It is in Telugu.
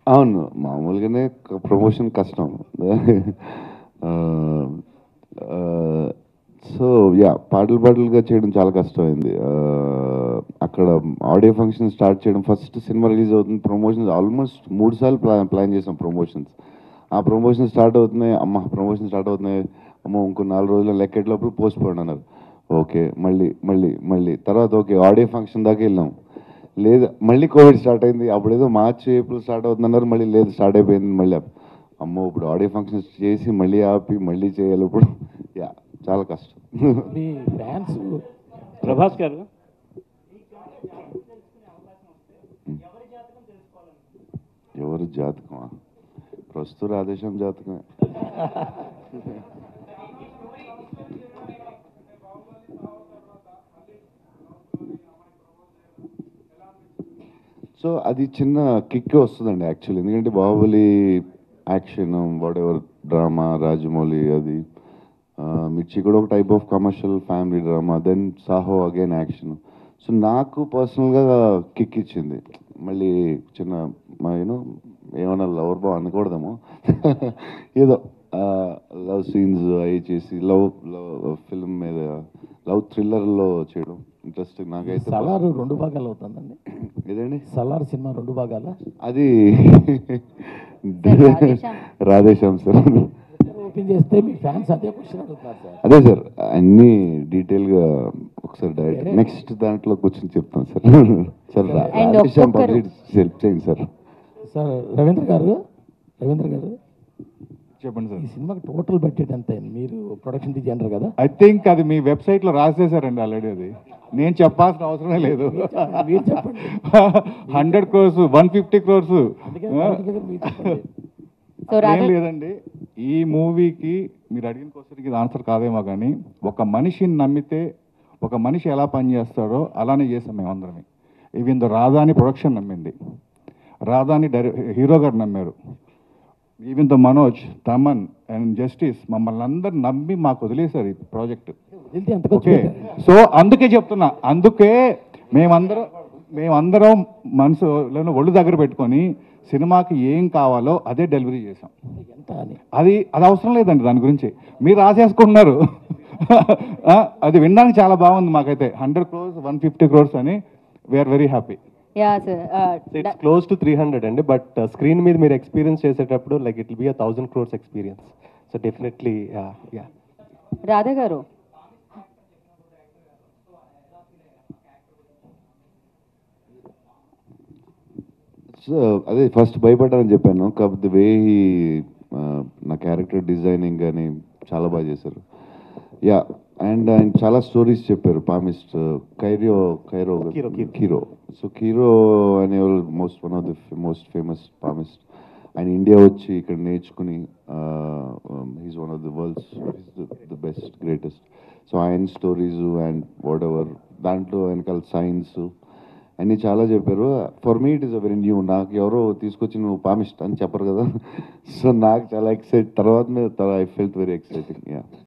అవును మామూలుగానే ప్రమోషన్ కష్టం సో యా పాటలు పాటలుగా చేయడం చాలా కష్టమైంది Uh, అక్కడ ఆడియో ఫంక్షన్ స్టార్ట్ చేయడం ఫస్ట్ సినిమా రిలీజ్ అవుతుంది ప్రమోషన్స్ ఆల్మోస్ట్ మూడు సార్లు ప్లాన్ ప్లాన్ చేసాం ప్రమోషన్స్ ఆ ప్రమోషన్ స్టార్ట్ అవుతున్నాయి అమ్మ ప్రమోషన్ స్టార్ట్ అవుతున్నాయి అమ్మ ఇంకో నాలుగు రోజులు లెక్కెట్ లోపల పోస్ట్ పోండి అన్నారు ఓకే మళ్ళీ మళ్ళీ మళ్ళీ తర్వాత ఓకే ఆడియో ఫంక్షన్ దాకా వెళ్ళాం లేదు మళ్ళీ కోవిడ్ స్టార్ట్ అయింది అప్పుడు ఏదో మార్చి ఏప్రిల్ స్టార్ట్ అవుతుందన్నారు మళ్ళీ లేదు స్టార్ట్ అయిపోయింది మళ్ళీ ఆప్- అమ్మో ఇప్పుడు ఆడియో ఫంక్షన్స్ చేసి మళ్ళీ ఆపి మళ్ళీ చేయాలి ఇప్పుడు యా చాలా కష్టం మీ ఫ్యాన్స్ ప్రభాస్ గారు ఎవరు జాతకమా ప్రస్తుత ఆదేశం జాతకమే సో అది చిన్న కిక్ వస్తుందండి యాక్చువల్లీ ఎందుకంటే Baahubali action whatever drama Rajamouli అది ఆ, మిర్చి కూడా ఒక type of commercial family drama then Saaho again action so నాకు పర్సనల్గా కిక్ ఇచ్చింది మళ్ళీ చిన్న యూనో ఏమన్నా లవర్ బాగా అనకూడదేమో ఏదో లవ్ సీన్స్ అవి చేసి లవ్ లవ్ ఫిల్మ్ మీద లవ్ థ్రిల్లర్లో చేయడం ఇంట్రెస్ట్ నాకైతే సలార్ రెండు భాగాలు అవుతుందండి ఏదండి సలార్ సినిమా రెండు భాగాల అది రాధేశ్యామ్. రాధేశ్యామ్ సార్ ఓపెన్ చేస్తే మీ ఫ్యాన్స్ అదే క్వశ్చన్ అడుగుతున్నారు సార్ అదే సార్ అన్ని డీటెయిల్గా ఒకసారి డైరెక్ట్ నెక్స్ట్ దాంట్లో కూర్చొని చెప్తాను సార్ సార్ రా- And రాధేశ్యామ్ ఒక్కొక్కరు- పబ్లిక్ హెల్ప్ చేయండి సార్ సార్ రవీంద్ర గారు రవీంద్ర గారు చెప్పండి సార్ ఈ సినిమాకి టోటల్ బడ్జెట్ ఎంత అయింది మీరు ప్రొడక్షన్ డిజైనర్ కదా ఐ థింక్ అది మీ వెబ్సైట్లో రాసేసారండి ఆల్రెడీ అది నేను చెప్పాల్సిన అవసరమే లేదు మీరు చెప్పండి hundred crores one fifty crores అందుకే డైరెక్టర్ గారు మీరు చెప్పండి సో ఏం రాధా లేదండి ఈ మూవీకి మీరు అడిగిన క్వశ్చన్కి ఇది ఆన్సర్ కాదేమో కానీ ఒక మనిషిని నమ్మితే ఒక మనిషి ఎలా పనిచేస్తాడో అలానే చేసాం మేమందరమే ఈవెన్ ద రాధాని ప్రొడక్షన్ నమ్మింది రాధాని డైరె హీరో గారు నమ్మారు even the Manoj Thaman and justice మమ్మల్ని అందరు నమ్మి మాకు వదిలేశారు ఈ ప్రాజెక్ట్ వదిలితే ఎంత ఖర్చు ఓకే పెట్టారు? సో అందుకే చెప్తున్నా అందుకే మేమందరం మేమందరం మనసులో ఒళ్ళు దగ్గర పెట్టుకొని సినిమాకి ఏం కావాలో అదే డెలివరీ చేసాం ఎంత అని అది అది అవసరం లేదండి దాని గురించి మీరు రాసేసుకుంటున్నారు ఆ, అది వినడానికి చాలా బాగుంది మాకైతే hundred crores one fifty crores అని we are very happy ya sir it's close to three hundred అండి బట్ స్క్రీన్ మీద మీరు ఎక్స్పీరియన్స్ చేసేటప్పుడు like it be a thousand crores experience so definitely ya Radha గారు సో అదే ఫస్ట్ భయపడ్డానని చెప్పాను కాకపోతే వే నా క్యారెక్టర్ డిజైనింగ్ కానీ చాలా బాగా చేశారు యా అండ్ ఆయన చాలా స్టోరీస్ చెప్పారు palmist Cheiro Cheiro Cheiro, Cheiro. Cheiro so Cheiro అనే most one of the most famous palmist ఆయన ఇండియా వచ్చి ఇక్కడ నేర్చుకుని he's one of the world's the best greatest so ఆయన స్టోరీస్ అండ్ వాట్ ఎవర్ దాంట్లో వెనకాల సైన్స్ అన్నీ చాలా చెప్పారు for me it is a very new నాకు ఎవరో తీసుకొచ్చి నువ్వు పామిస్ట్ అని చెప్పరు కదా సో నాకు చాలా ఎక్సైట్ తర్వాత I felt very exciting yeah